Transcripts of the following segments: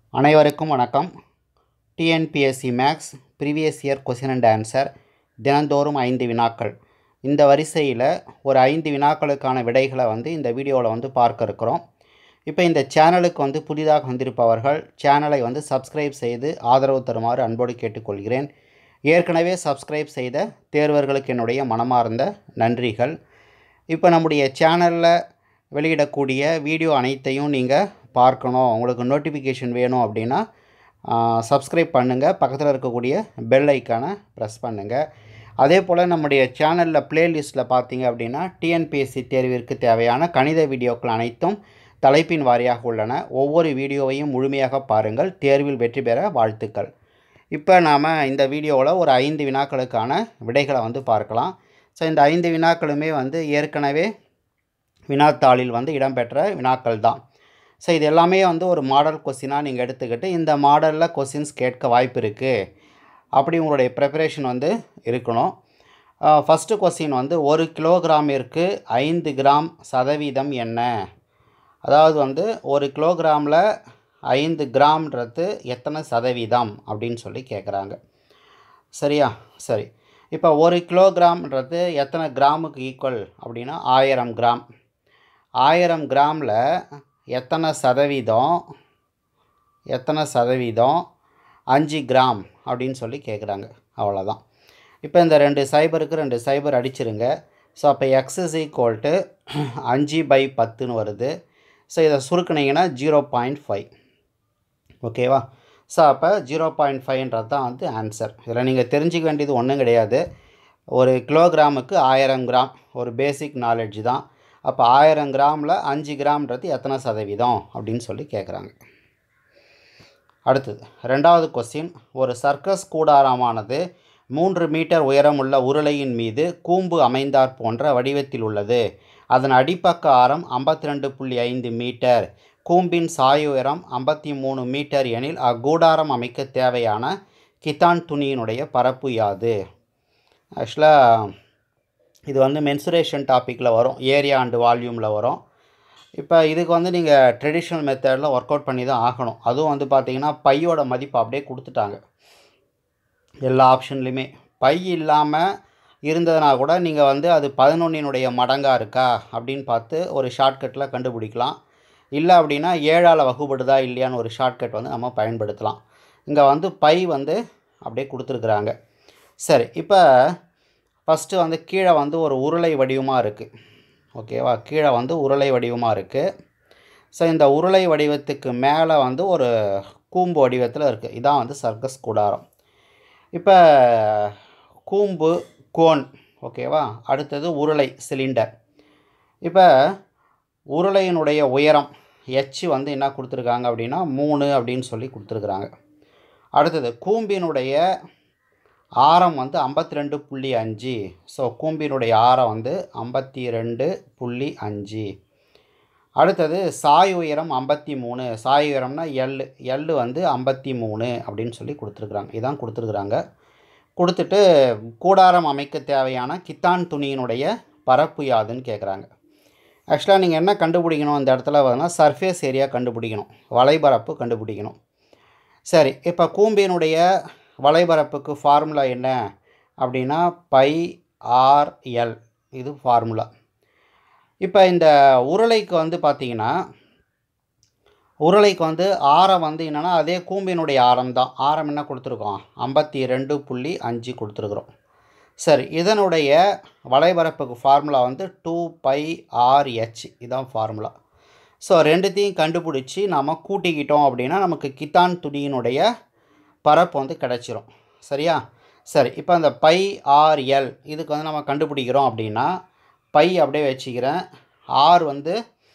அனைவருக்கும் வணக்கம் TNPSC maths previous year question and answer தினந்தோறும் ஐந்து வினாக்கள் இந்த வரிசையில் ஒரு ஐந்து வினாக்களுக்கான விடைகளை வந்து இந்த வீடியோவில் வந்து பார்க்க இருக்கிறோம் இப்போ இந்த சேனலுக்கு வந்து புதிதாக வந்திருப்பவர்கள் சேனலை வந்து சப்ஸ்கிரைப் செய்து ஆதரவு தருமாறு அன்போடு கேட்டுக்கொள்கிறேன் ஏற்கனவே சப்ஸ்கிரைப் செய்த தேர்வர்களுக்கு என்னுடைய மனமார்ந்த நன்றிகள் இப்போ நம்முடைய சேனலில் வெளியிடக்கூடிய வீடியோ அனைத்தையும் நீங்கள் பார்க்கணும் உங்களுக்கு நோட்டிஃபிகேஷன் வேணும் அப்படின்னா சப்ஸ்கிரைப் பண்ணுங்கள் பக்கத்தில் இருக்கக்கூடிய பெல் ஐக்கானை ப்ரெஸ் பண்ணுங்கள் அதே போல் நம்முடைய சேனலில் ப்ளேலிஸ்ட்டில் பார்த்தீங்க அப்படின்னா டிஎன்பிஎஸ்சி தேர்விற்கு தேவையான கணித வீடியோக்கள் அனைத்தும் தலைப்பின் வாரியாக உள்ளன ஒவ்வொரு வீடியோவையும் முழுமையாக பாருங்கள் தேர்வில் வெற்றி பெற வாழ்த்துக்கள் இப்போ நாம் இந்த வீடியோவில் ஒரு ஐந்து வினாக்களுக்கான விடைகளை வந்து பார்க்கலாம் ஸோ இந்த ஐந்து வினாக்களுமே வந்து ஏற்கனவே வினாத்தாளில் வந்து இடம்பெற்ற வினாக்கள் தான் ஸோ இது எல்லாமே வந்து ஒரு மாடல் கொஸ்டினாக நீங்கள் எடுத்துக்கிட்டு இந்த மாடலில் கொஸ்டின்ஸ் கேட்க வாய்ப்பு இருக்குது அப்படி உங்களுடைய ப்ரிப்பரேஷன் வந்து இருக்கணும் ஃபஸ்ட்டு கொஸ்டின் வந்து ஒரு கிலோகிராமிற்கு ஐந்து கிராம் சதவீதம் என்ன அதாவது வந்து ஒரு கிலோகிராமில் ஐந்து கிராம்ன்றது எத்தனை சதவீதம் அப்படின்னு சொல்லி கேட்குறாங்க சரியா சரி இப்போ ஒரு கிலோகிராம்ன்றது எத்தனை கிராமுக்கு ஈக்குவல் அப்படின்னா ஆயிரம் கிராம் ஆயிரம் கிராமில் எத்தனை சதவீதம் எத்தனை சதவீதம் அஞ்சு கிராம் அப்படின்னு சொல்லி கேட்குறாங்க அவ்வளோதான் இப்போ இந்த ரெண்டு சைபருக்கு ரெண்டு சைபர் அடிச்சிருங்க ஸோ அப்போ எக்ஸ் இஸ் ஈக்குவல் டு அஞ்சு பை பத்துன்னு வருது ஸோ இதை சுருக்குனீங்கன்னா ஜீரோ பாயிண்ட் ஃபைவ் ஓகேவா ஸோ அப்போ ஜீரோ பாயிண்ட் ஃபைவ்ன்றது தான் வந்து ஆன்சர் இதில் நீங்கள் தெரிஞ்சிக்க வேண்டியது ஒன்றும் கிடையாது ஒரு கிலோகிராமுக்கு ஆயிரம் கிராம் ஒரு பேசிக் நாலேஜ் தான் அப்போ ஆயிரம் கிராமில் அஞ்சு கிராம்ன்றது எத்தனை சதவீதம் அப்படின்னு சொல்லி கேட்குறாங்க அடுத்தது ரெண்டாவது கொஸ்டின் ஒரு சர்க்கஸ் கூடாரமானது மூன்று மீட்டர் உயரமுள்ள உருளையின் மீது கூம்பு அமைந்தாற் போன்ற வடிவத்தில் உள்ளது அதன் அடிப்பக்க ஆரம் ஐம்பத்தி ரெண்டு புள்ளி ஐந்து மீட்டர் கூம்பின் சாய் உயரம் ஐம்பத்தி மூணு மீட்டர் எனில் அக்கூடாரம் அமைக்க தேவையான கித்தான் துணியினுடைய பரப்பு யாது ஆக்சுவலாக இது வந்து மென்சுரேஷன் டாப்பிக்கில் வரும் ஏரியா அண்டு வால்யூமில் வரும் இப்போ இதுக்கு வந்து நீங்கள் ட்ரெடிஷ்னல் மெத்தடில் ஒர்க் அவுட் பண்ணி தான் ஆகணும் அதுவும் வந்து பார்த்திங்கன்னா பையோட மதிப்பு அப்படியே கொடுத்துட்டாங்க எல்லா ஆப்ஷன்லையுமே பை இல்லாமல் இருந்ததுனா கூட நீங்கள் வந்து அது பதினொன்றினுடைய மடங்காக இருக்கா அப்படின்னு பார்த்து ஒரு ஷார்ட்கட்டில் கண்டுபிடிக்கலாம் இல்லை அப்படின்னா ஏழால் வகுப்படுதா இல்லையான்னு ஒரு ஷார்ட்கட் வந்து நம்ம பயன்படுத்தலாம் இங்கே வந்து பை வந்து அப்படியே கொடுத்துருக்குறாங்க சரி இப்போ ஃபஸ்ட்டு வந்து கீழே வந்து ஒரு உருளை வடிவமாக இருக்குது ஓகேவா கீழே வந்து உருளை வடிவமாக இருக்குது ஸோ இந்த உருளை வடிவத்துக்கு மேலே வந்து ஒரு கூம்பு வடிவத்தில் இருக்குது இதான் வந்து சர்க்கஸ் கூடாரம் இப்போ கூம்பு கோன் ஓகேவா அடுத்தது உருளை சிலிண்டர் இப்போ உருளையினுடைய உயரம் எச் வந்து என்ன கொடுத்துருக்காங்க அப்படின்னா மூணு அப்படின்னு சொல்லி கொடுத்துருக்குறாங்க அடுத்தது கூம்பினுடைய ஆரம் வந்து ஐம்பத்தி ரெண்டு புள்ளி அஞ்சு ஸோ கூம்பினுடைய ஆரம் வந்து ஐம்பத்தி ரெண்டு புள்ளி அஞ்சு அடுத்தது சாய் உயரம் ஐம்பத்தி மூணு சாய் உயரம்னா எல் எல் வந்து ஐம்பத்தி மூணு அப்படின்னு சொல்லி கொடுத்துருக்குறாங்க இதான் கொடுத்துருக்குறாங்க கொடுத்துட்டு கூடாரம் அமைக்க தேவையான கித்தான் துணியினுடைய பரப்பு யாதுன்னு கேட்குறாங்க ஆக்சுவலாக நீங்கள் என்ன கண்டுபிடிக்கணும் இந்த இடத்துல வந்து சர்ஃபேஸ் ஏரியா கண்டுபிடிக்கணும் வலைபரப்பு கண்டுபிடிக்கணும் சரி இப்போ கூம்பினுடைய வலைபரப்புக்கு ஃபார்முலா என்ன அப்படின்னா பை ஆர்எல் இது ஃபார்முலா இப்போ இந்த உருளைக்கு வந்து பார்த்திங்கன்னா உருளைக்கு வந்து ஆரம் வந்து என்னென்னா அதே கூம்பினுடைய ஆரம் தான் ஆரம் என்ன கொடுத்துருக்கோம் ஐம்பத்தி ரெண்டு புள்ளி அஞ்சு கொடுத்துருக்குறோம் சரி இதனுடைய வலைபரப்புக்கு ஃபார்முலா வந்து டூ பை ஆர்ஹெச் இதுதான் ஃபார்முலா ஸோ ரெண்டுத்தையும் கண்டுபிடிச்சி நம்ம கூட்டிக்கிட்டோம் அப்படின்னா நமக்கு கித்தான் துணியினுடைய பரப்பு வந்து கிடச்சிரும் சரியா சரி இப்போ அந்த பை ஆர்எல் இதுக்கு வந்து நம்ம கண்டுபிடிக்கிறோம் அப்படின்னா பை அப்படியே வச்சுக்கிறேன் ஆர் வந்து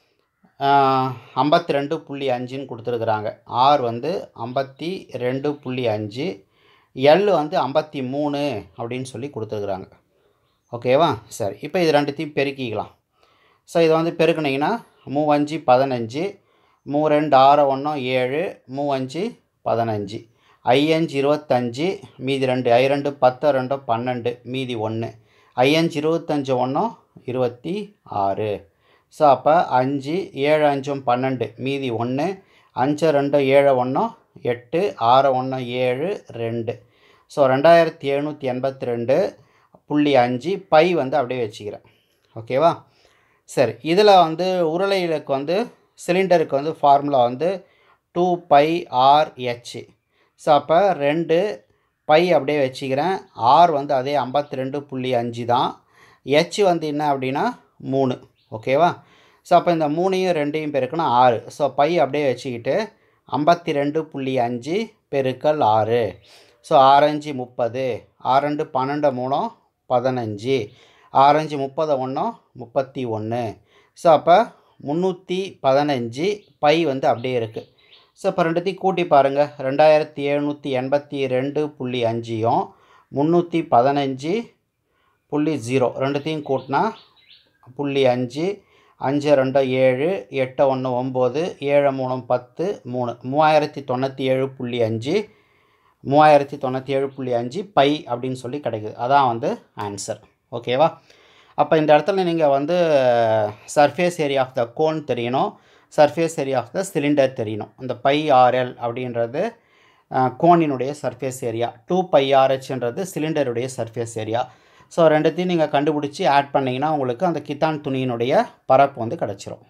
ஐம்பத்தி ரெண்டு புள்ளி அஞ்சுன்னு கொடுத்துருக்குறாங்க ஆர் வந்து ஐம்பத்தி ரெண்டு புள்ளி அஞ்சு எல் வந்து ஐம்பத்தி மூணு அப்படின்னு சொல்லி கொடுத்துருக்குறாங்க ஓகேவா சரி இப்போ இது ரெண்டுத்தையும் பெருக்கிக்கலாம் ஸோ இதை வந்து பெருக்குனிங்கன்னா மூவஞ்சு பதினஞ்சு மூ ரெண்டு ஆறு ஒன்றும் ஏழு மூவஞ்சு பதினஞ்சு ஐயஞ்சு இருபத்தஞ்சு மீதி ரெண்டு ஐ ரெண்டு பத்து ரெண்டு பன்னெண்டு மீதி ஒன்று ஐயஞ்சு இருபத்தஞ்சு ஒன்றும் இருபத்தி ஆறு ஸோ அப்போ அஞ்சு ஏழு அஞ்சும் பன்னெண்டு மீதி ஒன்று அஞ்சு ரெண்டு ஏழு ஒன்று எட்டு ஆறு ஒன்று ஏழு ரெண்டு ஸோ ரெண்டாயிரத்தி எழுநூற்றி எண்பத்தி ரெண்டு புள்ளி அஞ்சு பை வந்து அப்படியே வச்சுக்கிறேன் ஓகேவா சரி இதில் வந்து உருளைகளுக்கு வந்து சிலிண்டருக்கு வந்து ஃபார்முலா வந்து two pi R H so அப்போ ரெண்டு பை அப்படியே வச்சுக்கிறேன் ஆர் வந்து அதே ஐம்பத்தி ரெண்டு புள்ளி அஞ்சு தான் ஹெச் வந்து என்ன அப்படின்னா மூணு ஓகேவா ஸோ அப்போ இந்த மூணையும் ரெண்டையும் பெருக்கணும் ஆறு ஸோ பை அப்படியே வச்சுக்கிட்டு ஐம்பத்தி ரெண்டு புள்ளி அஞ்சு பெருக்கல் ஆறு ஸோ ஆரஞ்சு முப்பது ஆறண்டு பன்னெண்டு மூணு பதினஞ்சு ஆரஞ்சு முப்பது ஒன்று முப்பத்தி ஒன்று ஸோ அப்போ முந்நூற்றி பதினஞ்சு பை வந்து அப்படியே இருக்குது ஸோ இப்போ ரெண்டுத்தையும் கூட்டி பாருங்கள் ரெண்டாயிரத்தி எழுநூற்றி எண்பத்தி ரெண்டு புள்ளி அஞ்சையும் முந்நூற்றி பதினஞ்சு புள்ளி ஜீரோ ரெண்டுத்தையும் கூட்டினா புள்ளி அஞ்சு அஞ்சு ரெண்டு ஏழு எட்டு ஒன்று ஒம்பது ஏழு மூணு பத்து மூணு மூவாயிரத்தி தொண்ணூற்றி ஏழு புள்ளி அஞ்சு மூவாயிரத்தி தொண்ணூற்றி ஏழு புள்ளி அஞ்சு பை அப்படின்னு சொல்லி கிடைக்குது அதான் வந்து ஆன்சர் ஓகேவா அப்போ இந்த இடத்துல நீங்கள் வந்து surface area of the cone தெரியணும் surface area of the cylinder தெரியணும் இந்த பை ஆர்எல் அப்படின்றது கோனினுடைய சர்ஃபேஸ் ஏரியா டூ பை ஆர்ஹெச்ன்றது சிலிண்டருடைய சர்ஃபேஸ் ஏரியா ஸோ ரெண்டுத்தையும் நீங்கள் கண்டுபிடிச்சி ஆட் பண்ணிங்கன்னா உங்களுக்கு அந்த கித்தான் துணியினுடைய பரப்பு வந்து கிடச்சிரும்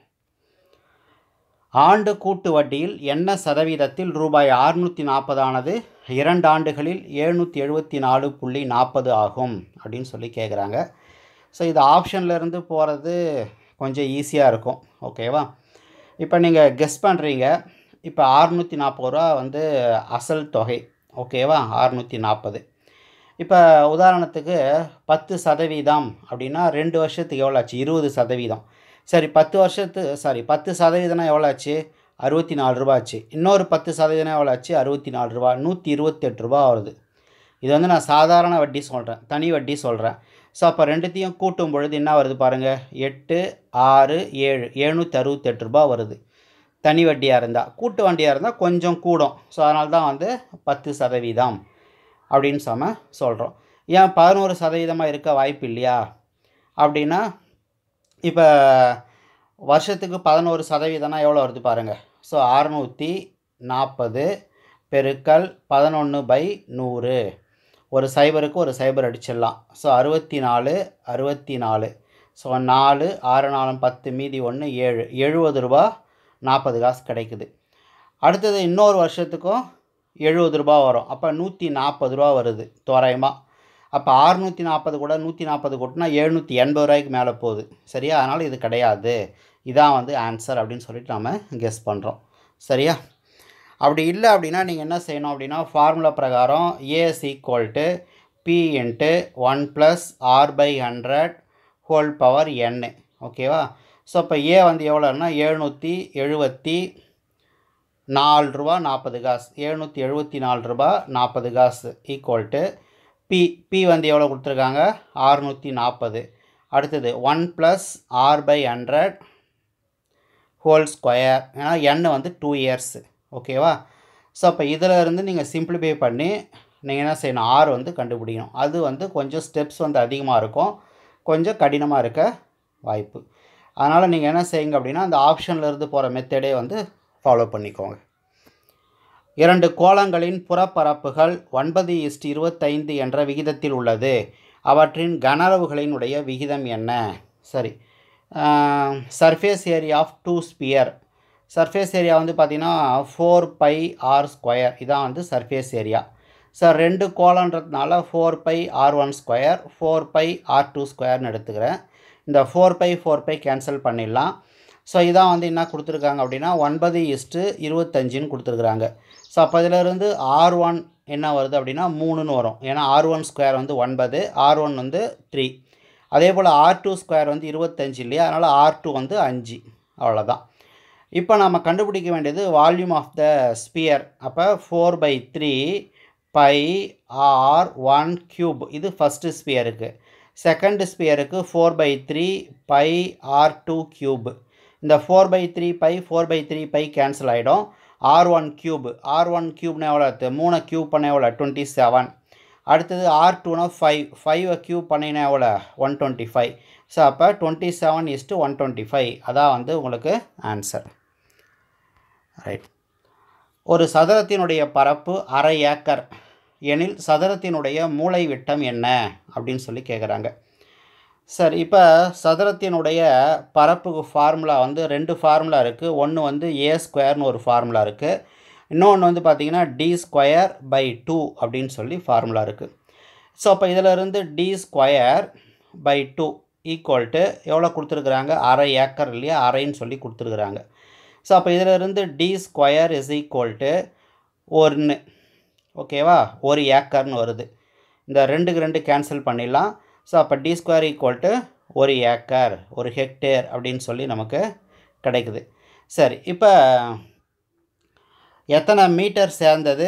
ஆண்டு கூட்டு வட்டியில் என்ன சதவீதத்தில் ரூபாய் அறுநூற்றி நாற்பதானது இரண்டு ஆண்டுகளில் எழுநூற்றி எழுபத்தி நாலு புள்ளி நாற்பது ஆகும் அப்படின்னு சொல்லி கேட்குறாங்க ஸோ இது ஆப்ஷன்லேருந்து போகிறது கொஞ்சம் ஈஸியாக இருக்கும் ஓகேவா இப்போ நீங்கள் கெஸ் பண்ணுறீங்க இப்போ அறுநூற்றி நாற்பது ரூபா வந்து அசல் தொகை ஓகேவா அறுநூற்றி நாற்பது இப்போ உதாரணத்துக்கு பத்து சதவீதம் அப்படின்னா ரெண்டு வருஷத்துக்கு எவ்வளோ ஆச்சு இருபது சதவீதம் சரி பத்து வருஷத்து சாரி பத்து சதவீதம்னா எவ்வளோ ஆச்சு அறுபத்தி நாலு ரூபா ஆச்சு இன்னொரு பத்து சதவீதம் எவ்வளோ ஆச்சு அறுபத்தி நாலு ரூபா நூற்றி இருபத்தெட்டு ரூபா வருது இது வந்து நான் சாதாரண வட்டி சொல்கிறேன் தனி வட்டி சொல்கிறேன் ஸோ அப்போ ரெண்டுத்தையும் கூட்டும் பொழுது என்ன வருது பாருங்கள் எட்டு ஆறு ஏழு எழுநூற்றி அறுபத்தெட்டு ரூபா வருது தனி வட்டியாக இருந்தால் கூட்டு வண்டியாக இருந்தால் கொஞ்சம் கூடும் ஸோ அதனால தான் வந்து பத்து சதவீதம் அப்படின்னு சொம சொல்கிறோம் ஏன் பதினோரு சதவீதமாக இருக்க வாய்ப்பு இல்லையா அப்படின்னா இப்போ வருஷத்துக்கு பதினோரு சதவீதம்னா எவ்வளோ வருது பாருங்கள் ஸோ அறநூற்றி நாற்பது பெருக்கல் பதினொன்று பை நூறு ஒரு சைபருக்கு ஒரு சைபர் அடிச்சிடலாம் ஸோ அறுபத்தி நாலு அறுபத்தி நாலு ஸோ நாலு ஆறு நாலு பத்து மீதி ஒன்று ஏழு எழுபது ரூபா நாற்பது காசு கிடைக்குது அடுத்தது இன்னொரு வருஷத்துக்கும் எழுபது ரூபா வரும் அப்போ நூற்றி நாற்பது ரூபா வருது தோராயமாக அப்போ அறுநூற்றி நாற்பது கூட நூற்றி நாற்பது கூட்டினா எழுநூற்றி எண்பது ரூபாய்க்கு மேலே போகுது சரியா அதனால் இது கிடையாது இதான் வந்து ஆன்சர் அப்படின்னு சொல்லிட்டு நம்ம கெஸ் பண்ணுறோம் சரியா அப்படி இல்லை அப்படின்னா நீங்கள் என்ன செய்யணும் அப்படின்னா ஃபார்முலா பிரகாரம் A is equal to P into one plus R by hundred whole power என்னு ஓகேவா ஸோ இப்போ ஏ வந்து எவ்வளோன்னா எழுநூற்றி எழுபத்தி நாலு ரூபா நாற்பது காசு எழுநூற்றி எழுபத்தி நாலு ரூபா நாற்பது காசு ஈக்குவல் டு பி பி வந்து எவ்வளோ கொடுத்துருக்காங்க ஆறுநூற்றி நாற்பது அடுத்தது one plus R by hundred whole square ஏன்னா என் வந்து டூ இயர்ஸு ஓகேவா ஸோ அப்போ இதில் இருந்து நீங்கள் சிம்பிளிஃபை பண்ணி நீங்கள் என்ன செய்யணும் ஆர் வந்து கண்டுபிடிக்கணும் அது வந்து கொஞ்சம் ஸ்டெப்ஸ் வந்து அதிகமாக இருக்கும் கொஞ்சம் கடினமாக இருக்க வாய்ப்பு அதனால் நீங்கள் என்ன செய்யுங்க அப்படின்னா அந்த ஆப்ஷனில் இருந்து போகிற மெத்தடே வந்து ஃபாலோ பண்ணிக்கோங்க இரண்டு கோளங்களின் புறப்பரப்புகள் ஒன்பது இஸ்ட் இருபத்தைந்து என்ற விகிதத்தில் உள்ளது அவற்றின் கனரவுகளினுடைய விகிதம் என்ன சரி surface area of two sphere surface area வந்து பார்த்திங்கன்னா ஃபோர் பை ஆர் ஸ்கொயர் இதான் வந்து சர்ஃபேஸ் ஏரியா சார் ரெண்டு கோலன்றதுனால four pi R one square four pi R two ஸ்கொயர்னு எடுத்துக்கிறேன் இந்த four pi four pi cancel பண்ணிடலாம் ஸோ இதான் வந்து என்ன கொடுத்துருக்காங்க அப்படின்னா ஒன்பது இஸ்ட்டு இருபத்தஞ்சின்னு கொடுத்துருக்குறாங்க ஸோ அப்போ இதிலேருந்து ஆர் ஒன் என்ன வருது அப்படின்னா மூணுன்னு வரும் ஏன்னா ஆர் ஒன் ஸ்கொயர் வந்து ஒன்பது ஆர் ஒன் வந்து த்ரீ அதே போல் ஆர் டூ ஸ்கொயர் வந்து இருபத்தஞ்சு இல்லையா அதனால் ஆர் டூ வந்து அஞ்சு அவ்வளோதான் இப்போ நம்ம கண்டுபிடிக்க வேண்டியது வால்யூம் ஆஃப் த ஸ்பியர் அப்போ four by three pi R one cube இது ஃபஸ்ட்டு ஸ்பியருக்கு செகண்ட் ஸ்பியருக்கு four by three pi R two cube இந்த four by three pi four by three pi cancel ஆகிடும் R one cube R one க்யூப்னா எவ்வளோ இருக்குது மூணு க்யூப் பண்ண எவ்வளோ டுவெண்ட்டி செவன் அடுத்தது ஆர் டூனா ஃபைவ் ஃபைவை க்யூப் பண்ணினா எவ்வளோ ஒன் டுவெண்ட்டி ஃபைவ் ஸோ அப்போ twenty seven is to one twenty five அதான் வந்து உங்களுக்கு ஆன்சர் ரைட் ஒரு சதுரத்தினுடைய பரப்பு அரை ஏக்கர் எனில் சதுரத்தினுடைய மூளை விட்டம் என்ன அப்படின்னு சொல்லி கேட்குறாங்க சார் இப்போ சதுரத்தினுடைய பரப்புக்கு ஃபார்முலா வந்து ரெண்டு ஃபார்முலா இருக்குது ஒன்று வந்து ஏ ஸ்கொயர்னு ஒரு ஃபார்முலா இருக்குது இன்னொன்று வந்து பார்த்திங்கன்னா டி ஸ்கொயர் பை டூ அப்படின்னு சொல்லி ஃபார்முலா இருக்குது ஸோ அப்போ இதிலிருந்து D square by two equal to எவ்வளோ கொடுத்துருக்குறாங்க அரை ஏக்கர் இல்லையா அரைன்னு சொல்லி கொடுத்துருக்குறாங்க ஸோ அப்போ இதிலிருந்து D square is equal to ஒன்று ஓகேவா ஒரு ஏக்கர்னு வருது இந்த ரெண்டுக்கு ரெண்டு கேன்சல் பண்ணிடலாம் ஸோ அப்போ டி ஸ்கொயர் ஈக்குவல் டு ஒரு ஏக்கர் ஒரு ஹெக்டேர் அப்படின்னு சொல்லி நமக்கு கிடைக்குது சரி இப்போ எத்தனை மீட்டர் சேர்ந்தது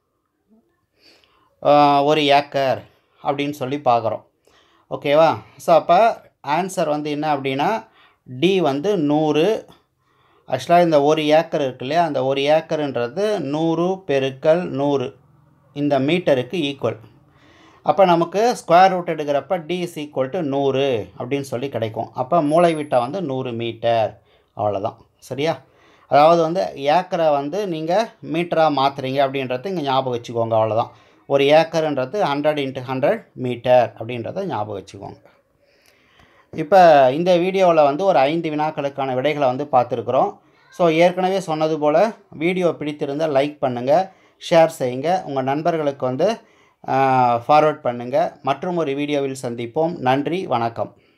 ஒரு ஏக்கர் அப்படின்னு சொல்லி பார்க்குறோம் ஓகேவா ஸோ அப்போ ஆன்சர் வந்து என்ன அப்படின்னா டி வந்து நூறு ஆக்சுவலாக இந்த ஒரு ஏக்கர் இருக்கு இல்லையா அந்த ஒரு ஏக்கருன்றது நூறு பெருக்கல் நூறு இந்த மீட்டருக்கு ஈக்குவல் அப்போ நமக்கு ஸ்கொயர் ரூட் எடுக்கிறப்ப டி இஸ் ஈக்குவல் டு நூறு அப்படின்னு சொல்லி கிடைக்கும் அப்போ மூளை விட்டா வந்து நூறு மீட்டர் அவ்வளோதான் சரியா அதாவது வந்து ஏக்கரை வந்து நீங்கள் மீட்டராக மாற்றுறீங்க அப்படின்றத இங்கே ஞாபகம் வச்சுக்கோங்க அவ்வளோதான் ஒரு ஏக்கருன்றது ஹண்ட்ரட் இன்ட்டு ஹண்ட்ரட் மீட்டர் அப்படின்றத ஞாபகம் வச்சுக்கோங்க இப்போ இந்த வீடியோவில் வந்து ஒரு ஐந்து வினாக்களுக்கான விடைகளை வந்து பார்த்துருக்குறோம் ஸோ ஏற்கனவே சொன்னது போல் வீடியோ பிடித்திருந்தால் லைக் பண்ணுங்கள் ஷேர் செய்யுங்க உங்கள் நண்பர்களுக்கு வந்து ஃபார்வர்ட் பண்ணுங்கள் மற்றும் ஒரு வீடியோவில் சந்திப்போம் நன்றி வணக்கம்